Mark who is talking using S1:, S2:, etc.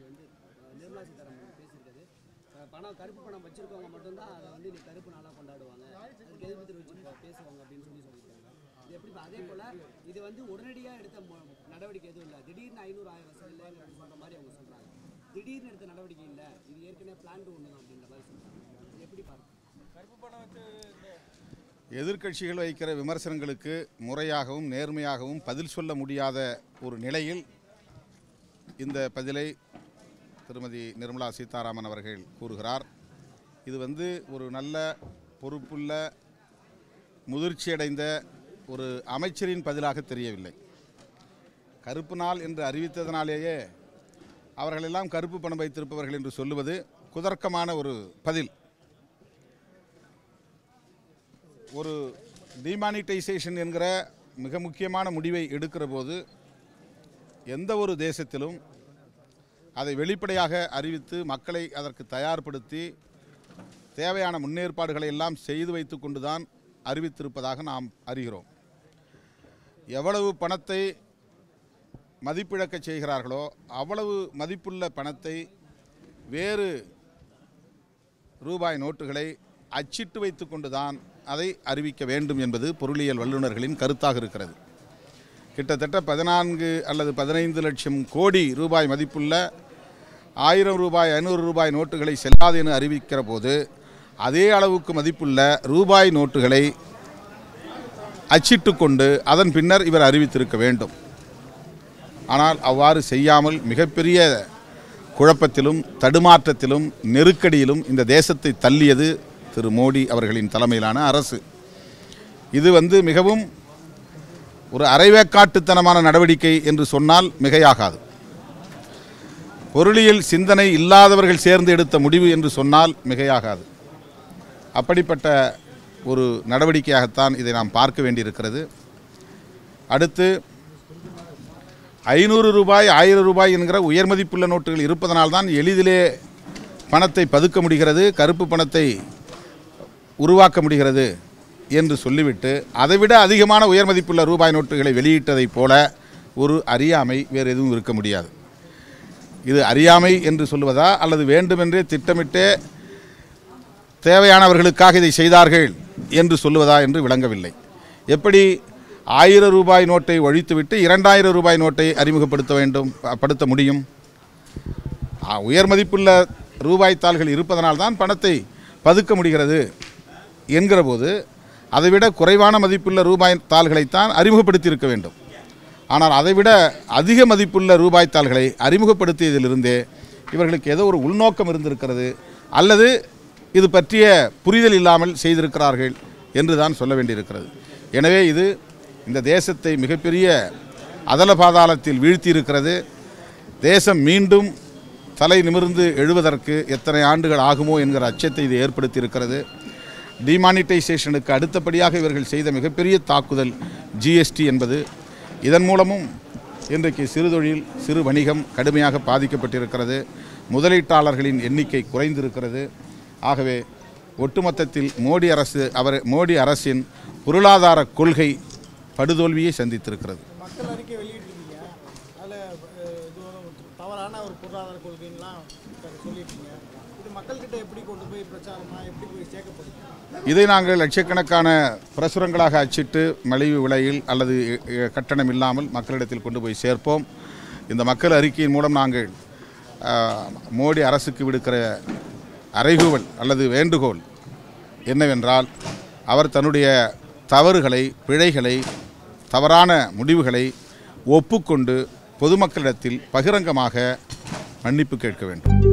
S1: நேற்று வந்து அஹ், நிர்மலா சீதாராமன் பேசியிருக்காரு அஹ், பணம் கருப்பு பணம் வச்சிருக்கவங்க மட்டும்தான் அதை வந்து நீ கருப்பு நாளாக கொண்டாடுவாங்க அதுக்கு எதிர்ப்பு தெரிவிச்சு பே- பேசுவாங்க அப்படின்னு சொல்லி சொல்லியிருக்காங்க இது எப்படி அதே போல் இது வந்து உடனடியாக எடுத்த மு- நடவடிக்கை எதுவும் இல்லை திடீர்னு ஐநூறு ஆயிரம் இல்லைங்கிறது சொல்கிற மாதிரி அவங்க சொல்கிறாங்க திடீர்னு எடுத்த நடவடிக்கை இல்லை இது ஏற்கனவே பிளான் ஒன்று தான் அப்படின்ற மாதிரி சொல்கிறாங்க இது எப்படி பார்க்க
S2: எதிர்க்கட்சிகள் வைக்கிற விமர்சனங்களுக்கு முறையாகவும் நேர்மையாகவும் பதில் சொல்ல முடியாத ஒரு நிலையில் இந்த பதிலை திருமதி நிர்மலா சீதாராமன் அவர்கள் கூறுகிறார் இது வந்து ஒரு நல்ல பொறுப்புள்ள முதிர்ச்சியடைந்த ஒரு அமைச்சரின் பதிலாக தெரியவில்லை கருப்பு நாள் என்று அறிவித்ததனாலேயே அவர்களெல்லாம் கருப்பு பணம் வைத்திருப்பவர்கள் என்று சொல்லுவது குதர்க்கமான ஒரு பதில் ஒரு டிமானிட்டைசேஷன் என்கிற மிக முக்கியமான முடிவை எடுக்கிற போது எந்த ஒரு தேசத்திலும் அதை வெளிப்படையாக அறிவித்து மக்களை அதற்கு தயார்படுத்தி தேவையான முன்னேற்பாடுகளை எல்லாம் செய்து வைத்து கொண்டுதான் அறிவித்திருப்பதாக நாம் அறிகிறோம் எவ்வளவு பணத்தை மதிப்பிழக்கச் செய்கிறார்களோ அவ்வளவு மதிப்புள்ள பணத்தை வேறு ரூபாய் நோட்டுகளை அச்சிட்டு வைத்து கொண்டுதான் அதை அறிவிக்க வேண்டும் என்பது பொருளியல் வல்லுநர்களின் கருத்தாக இருக்கிறது கிட்டத்தட்ட பதினான்கு அல்லது பதினைந்து லட்சம் கோடி ரூபாய் மதிப்புள்ள ஆயிரம் ரூபாய் ஐநூறு ரூபாய் நோட்டுகளை செல்லாது என அறிவிக்கிற போது அதே அளவுக்கு மதிப்புள்ள ரூபாய் நோட்டுகளை அச்சிட்டு கொண்டு அதன் பின்னர் இவர் அறிவித்திருக்க வேண்டும் ஆனால் அவ்வாறு செய்யாமல் மிகப்பெரிய குழப்பத்திலும் தடுமாற்றத்திலும் நெருக்கடியிலும் இந்த தேசத்தை தள்ளியது திரு மோடி அவர்களின் தலைமையிலான அரசு இது வந்து மிகவும் ஒரு அரைவேக்காட்டுத்தனமான நடவடிக்கை என்று சொன்னால் மிகையாகாது பொருளியல் சிந்தனை இல்லாதவர்கள் சேர்ந்து எடுத்த முடிவு என்று சொன்னால் மிகையாகாது அப்படிப்பட்ட ஒரு நடவடிக்கையாகத்தான் இதை நாம் பார்க்க வேண்டியிருக்கிறது அடுத்து ஐநூறு ரூபாய் ஆயிரம் ரூபாய் என்கிற உயர் மதிப்புள்ள நோட்டுகள் இருப்பதனால் தான் எளிதிலே பணத்தை பதுக்க முடிகிறது கருப்பு பணத்தை உருவாக்க முடிகிறது என்று சொல்லிவிட்டு அதைவிட அதிகமான உயர் மதிப்புள்ள ரூபாய் நோட்டுகளை வெளியிட்டதைப் போல ஒரு அறியாமை வேறு எதுவும் இருக்க முடியாது இது அறியாமை என்று சொல்லுவதா அல்லது வேண்டுமென்றே திட்டமிட்டே தேவையானவர்களுக்காக இதை செய்தார்கள் என்று சொல்லுவதா என்று விளங்கவில்லை எப்படி ஆயிரம் ரூபாய் நோட்டை ஒழித்துவிட்டு இரண்டாயிரம் ரூபாய் நோட்டை அறிமுகப்படுத்த வேண்டும் ப- படுத்த முடியும் ஆ, உயர் மதிப்புள்ள ரூபாய் தாள்கள் இருப்பதனால் தான் பணத்தை பதுக்க முடிகிறது என்கிற போது அதைவிட குறைவான மதிப்புள்ள ரூபாய் தாள்களைத்தான் அறிமுகப்படுத்தி இருக்க வேண்டும் ஆனால் அதைவிட அதிக மதிப்புள்ள ரூபாய் தாள்களை அறிமுகப்படுத்தியதிலிருந்தே இவர்களுக்கு ஏதோ ஒரு உள்நோக்கம் இருந்திருக்கிறது அல்லது இது பற்றிய புரிதல் இல்லாமல் செய்திருக்கிறார்கள் என்று தான் சொல்ல வேண்டியிருக்கிறது எனவே இது இந்த தேசத்தை மிகப்பெரிய அதல பாதாளத்தில் வீழ்த்தியிருக்கிறது தேசம் மீண்டும் தலை நிமிர்ந்து எழுவதற்கு எத்தனை ஆண்டுகள் ஆகுமோ என்கிற அச்சத்தை இது ஏற்படுத்தியிருக்கிறது டிமானிட்டைசேஷனுக்கு அடுத்தபடியாக இவர்கள் செய்த மிகப்பெரிய தாக்குதல் ஜிஎஸ்டி என்பது இதன் மூலமும் இன்றைக்கு சிறுதொழில் சிறு வணிகம் கடுமையாக பாதிக்கப்பட்டிருக்கிறது முதலீட்டாளர்களின் எண்ணிக்கை குறைந்திருக்கிறது ஆகவே ஒட்டுமொத்தத்தில் மோடி அரசு அவர் மோடி அரசின் பொருளாதார கொள்கை படுதோல்வியை சந்தித்திருக்கிறது
S3: மக்கள் அறிக்கை வெளியிட்டிருக்கீங்க அதில் இது ஒரு தவறான ஒரு பொருளாதார கொள்கைலாம் சொல்லியிருக்கீங்க இது மக்கள்கிட்ட எப்படி கொண்டு போய் பிரச்சாரமா எப்படி போய் சேர்க்கப்படுது
S2: இதை நாங்கள் லட்சக்கணக்கான பிரசுரங்களாக அச்சிட்டு மலிவு விலையில் அல்லது எ, எ, கட்டணம் இல்லாமல் மக்களிடத்தில் கொண்டு போய் சேர்ப்போம் இந்த மக்கள் அறிக்கையின் மூலம் நாங்கள் ஆ, மோடி அரசுக்கு விடுக்கிற அறைகூவல் அல்லது வேண்டுகோள் என்னவென்றால் அவர் தன்னுடைய தவறுகளை பிழைகளை தவறான முடிவுகளை ஒப்புக்கொண்டு பொதுமக்களிடத்தில் பகிரங்கமாக மன்னிப்பு கேட்க வேண்டும்